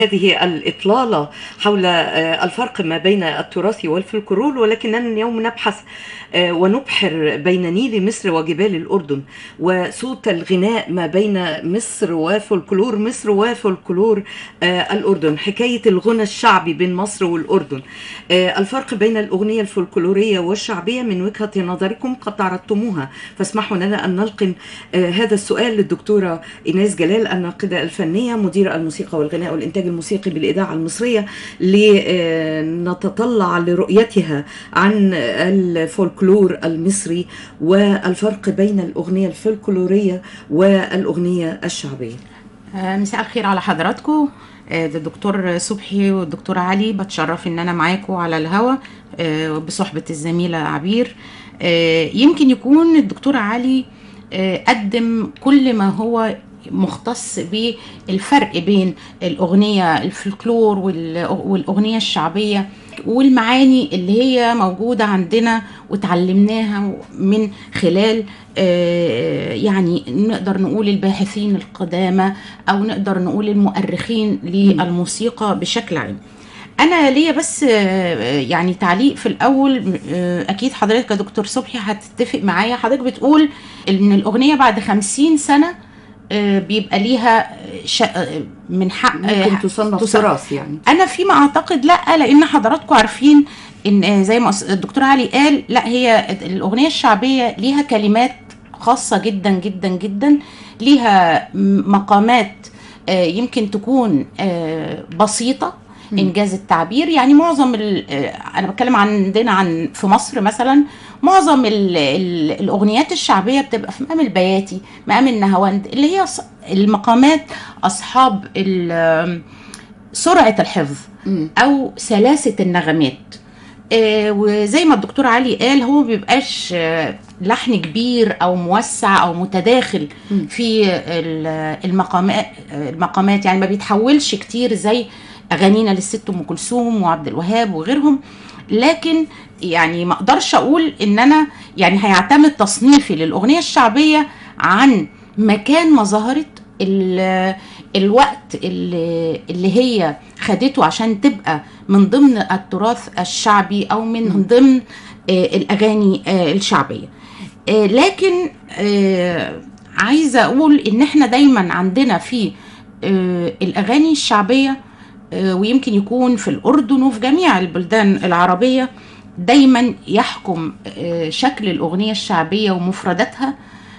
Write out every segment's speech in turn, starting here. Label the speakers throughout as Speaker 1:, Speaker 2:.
Speaker 1: هذه الإطلالة حول آه، الفرق ما بين التراث والفلكلور ولكننا اليوم نبحث آه، ونبحر بين نيل مصر وجبال الأردن وصوت الغناء ما بين مصر وفلكلور مصر وفلكلور آه، الأردن حكاية الغنى الشعبي بين مصر والأردن آه، الفرق بين الأغنية الفلكلورية والشعبية من وجهة نظركم قد عرضتموها فاسمحوا لنا أن نلقن آه، هذا السؤال للدكتورة إيناس جلال الناقدة الفنية مدير الموسيقى والغناء والإنتاج الموسيقي بالإذاعة المصرية لنتطلع لرؤيتها عن الفولكلور المصري والفرق بين الأغنية الفلكلورية والأغنية الشعبية
Speaker 2: آه، مساء الخير على حضراتكم آه، ده الدكتور صبحي والدكتور علي بتشرف ان انا معاكم على الهوا آه، بصحبة الزميلة عبير آه، يمكن يكون الدكتور علي آه، قدم كل ما هو مختص بالفرق بين الأغنية الفلكلور وال- والأغنية الشعبية والمعاني اللي هي موجودة عندنا وتعلمناها من خلال آه، يعني نقدر نقول الباحثين القدامى أو نقدر نقول المؤرخين للموسيقى بشكل عام انا ليا بس آه، يعني تعليق في الاول آه، اكيد حضرتك يا دكتور صبحي هتتفق معايا حضرتك بتقول ان الاغنيه بعد خمسين سنه آه، بيبقى ليها ش- آه، من حق آه،
Speaker 1: ممكن تصنف
Speaker 2: تصنف.
Speaker 1: تراث يعني
Speaker 2: انا فيما اعتقد لا لان حضراتكم عارفين ان آه، زي ما أس- الدكتور علي قال لا هي الاغنيه الشعبيه ليها كلمات خاصه جدا جدا جدا ليها م- مقامات آه، يمكن تكون آه، بسيطه انجاز التعبير يعني معظم ال- آه، انا بتكلم عندنا عن في مصر مثلا معظم ال ال الاغنيات الشعبيه بتبقى في مقام البياتي مقام النهاوند اللي هي ص- المقامات اصحاب ال- سرعه الحفظ
Speaker 1: مم.
Speaker 2: او سلاسه النغمات آه، وزي ما الدكتور علي قال هو بيبقاش آه، لحن كبير او موسع او متداخل
Speaker 1: مم.
Speaker 2: في ال- المقامات المقامات يعني ما بيتحولش كتير زي اغانينا للست ام كلثوم وعبد الوهاب وغيرهم لكن يعني ما اقدرش اقول ان انا يعني هيعتمد تصنيفي للاغنيه الشعبيه عن مكان ما ظهرت ال- الوقت اللي, اللي هي خدته عشان تبقى من ضمن التراث الشعبي او من ضمن آه، الاغاني آه، الشعبيه آه، لكن آه، عايزه اقول ان احنا دايما عندنا في آه، الاغاني الشعبيه آه، ويمكن يكون في الاردن وفي جميع البلدان العربيه دايما يحكم آه، شكل الاغنيه الشعبيه ومفرداتها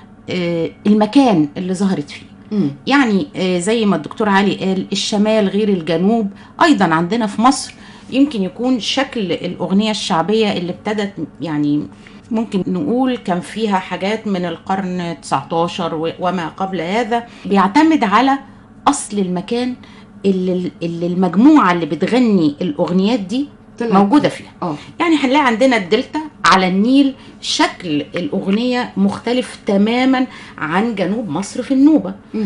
Speaker 2: آه، المكان اللي ظهرت فيه
Speaker 1: مم.
Speaker 2: يعني آه، زي ما الدكتور علي قال الشمال غير الجنوب ايضا عندنا في مصر يمكن يكون شكل الاغنيه الشعبيه اللي ابتدت يعني ممكن نقول كان فيها حاجات من القرن 19 و- وما قبل هذا بيعتمد على اصل المكان اللي, اللي المجموعه اللي بتغني الاغنيات دي
Speaker 1: طلعت.
Speaker 2: موجوده فيها
Speaker 1: اه
Speaker 2: يعني هنلاقي عندنا الدلتا على النيل شكل الأغنية مختلف تماما عن جنوب مصر في النوبة
Speaker 1: مم.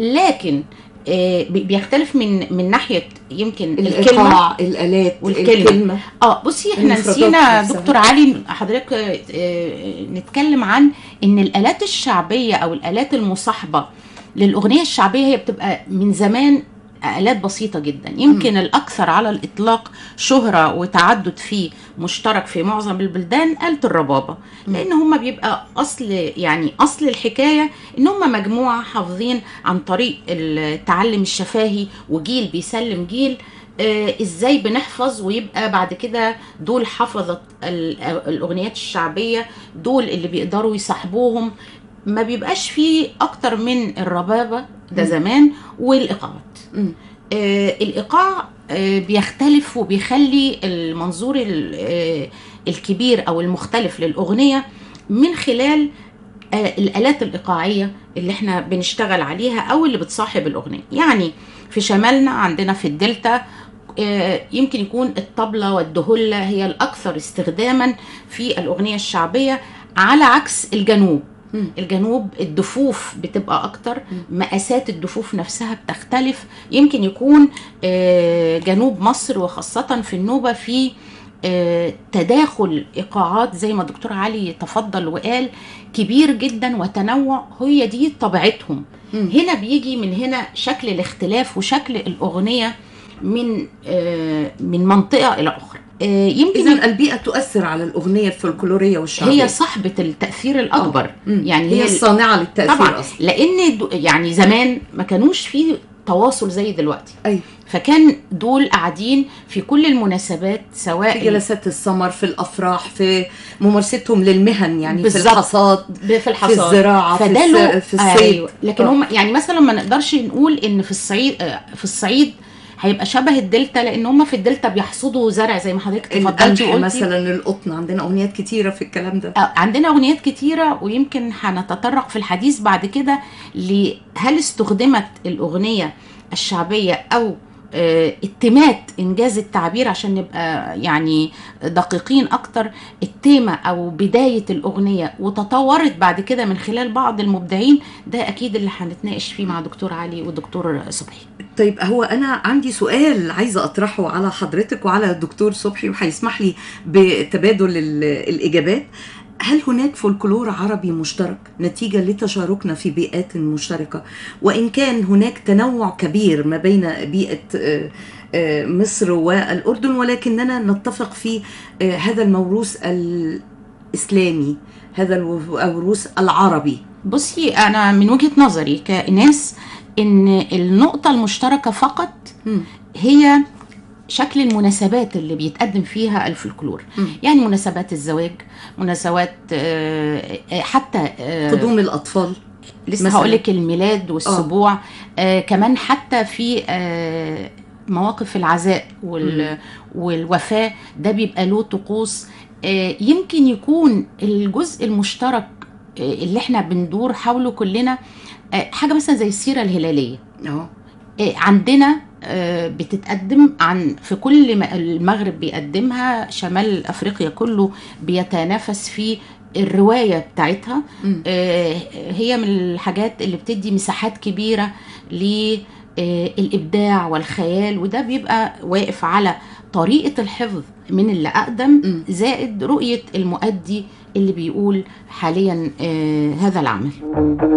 Speaker 2: لكن آه، بي- بيختلف من من ناحية يمكن الكلمة
Speaker 1: الإيقاع الآلات
Speaker 2: والكلمة.
Speaker 1: الكلمة
Speaker 2: اه بصي احنا
Speaker 1: المفردات
Speaker 2: نسينا
Speaker 1: نفسها.
Speaker 2: دكتور علي حضرتك آه، آه، نتكلم عن ان الالات الشعبيه او الالات المصاحبه للاغنيه الشعبيه هي بتبقى من زمان آلات بسيطة جدا يمكن م. الأكثر على الإطلاق شهرة وتعدد فيه مشترك في معظم البلدان آلة الربابة
Speaker 1: م.
Speaker 2: لأن هم بيبقى أصل يعني أصل الحكاية إن هم مجموعة حافظين عن طريق التعلم الشفاهي وجيل بيسلم جيل آه، ازاي بنحفظ ويبقى بعد كده دول حفظت ال- الاغنيات الشعبيه دول اللي بيقدروا يصاحبوهم ما بيبقاش فيه اكتر من الربابه ده
Speaker 1: مم.
Speaker 2: زمان والايقاعات
Speaker 1: مم.
Speaker 2: آه الايقاع آه بيختلف وبيخلي المنظور ال- آه الكبير او المختلف للاغنيه من خلال آه الالات الايقاعيه اللي احنا بنشتغل عليها او اللي بتصاحب الاغنيه يعني في شمالنا عندنا في الدلتا آه، يمكن يكون الطبلة والدهلة هي الأكثر استخداما في الأغنية الشعبية على عكس الجنوب
Speaker 1: مم.
Speaker 2: الجنوب الدفوف بتبقى أكتر مقاسات الدفوف نفسها بتختلف يمكن يكون آه، جنوب مصر وخاصة في النوبة في آه، تداخل ايقاعات زي ما الدكتور علي تفضل وقال كبير جدا وتنوع هي دي طبيعتهم
Speaker 1: مم.
Speaker 2: هنا بيجي من هنا شكل الاختلاف وشكل الاغنيه من آه، من منطقه الى اخرى آه، يمكن
Speaker 1: اذا البيئه تؤثر على الاغنيه الفلكلوريه والشعبيه
Speaker 2: هي صاحبه التاثير الاكبر
Speaker 1: مم.
Speaker 2: يعني
Speaker 1: هي
Speaker 2: هي
Speaker 1: الصانعه للتاثير
Speaker 2: طبعا
Speaker 1: اصلا
Speaker 2: لان دو- يعني زمان ما كانوش في تواصل زي دلوقتي
Speaker 1: ايوه
Speaker 2: فكان دول قاعدين في كل المناسبات
Speaker 1: في
Speaker 2: سواء
Speaker 1: جلسات السمر في الافراح في ممارستهم للمهن يعني
Speaker 2: بالظبط.
Speaker 1: في الحصاد
Speaker 2: في الحصاد
Speaker 1: في الزراعه في,
Speaker 2: فده
Speaker 1: الس...
Speaker 2: له
Speaker 1: في الصيد
Speaker 2: أيوة. لكن
Speaker 1: آه.
Speaker 2: هم يعني مثلا ما نقدرش نقول ان في الصعيد آه، في الصعيد هيبقى شبه الدلتا لان هم في الدلتا بيحصدوا زرع زي ما حضرتك تفضلتي
Speaker 1: القمح
Speaker 2: وقلتي
Speaker 1: مثلا القطن عندنا اغنيات كتيره في الكلام ده
Speaker 2: آه، عندنا اغنيات كتيره ويمكن هنتطرق في الحديث بعد كده لهل استخدمت الاغنيه الشعبيه او آه، اتمات انجاز التعبير عشان نبقى يعني دقيقين اكتر التيمه او بدايه الاغنيه وتطورت بعد كده من خلال بعض المبدعين ده اكيد اللي هنتناقش فيه مع دكتور علي ودكتور صبحي
Speaker 1: طيب هو انا عندي سؤال عايزه اطرحه على حضرتك وعلى الدكتور صبحي وهيسمح لي بتبادل ال- الاجابات هل هناك فولكلور عربي مشترك نتيجة لتشاركنا في بيئات مشتركة وإن كان هناك تنوع كبير ما بين بيئة آه، آه، مصر والأردن ولكننا نتفق في آه، هذا الموروث الإسلامي هذا الموروث العربي
Speaker 2: بصي انا من وجهه نظري كناس ان النقطه المشتركه فقط
Speaker 1: مم.
Speaker 2: هي شكل المناسبات اللي بيتقدم فيها الفلكلور
Speaker 1: مم.
Speaker 2: يعني مناسبات الزواج مناسبات آه، آه، حتى آه،
Speaker 1: قدوم الأطفال
Speaker 2: لسه
Speaker 1: مثلاً.
Speaker 2: هقول لك الميلاد والسبوع آه كمان حتى في آه مواقف العزاء وال والوفاه ده بيبقى له طقوس آه يمكن يكون الجزء المشترك آه اللي احنا بندور حوله كلنا آه حاجه مثلا زي السيره الهلاليه
Speaker 1: اه
Speaker 2: آه، عندنا آه، بتتقدم عن في كل ما المغرب بيقدمها شمال افريقيا كله بيتنافس في الروايه بتاعتها
Speaker 1: مم.
Speaker 2: آه، هي من الحاجات اللي بتدي مساحات كبيره للابداع والخيال وده بيبقى واقف على طريقه الحفظ من اللي اقدم
Speaker 1: مم.
Speaker 2: زائد رؤيه المؤدي اللي بيقول حاليا آه، هذا العمل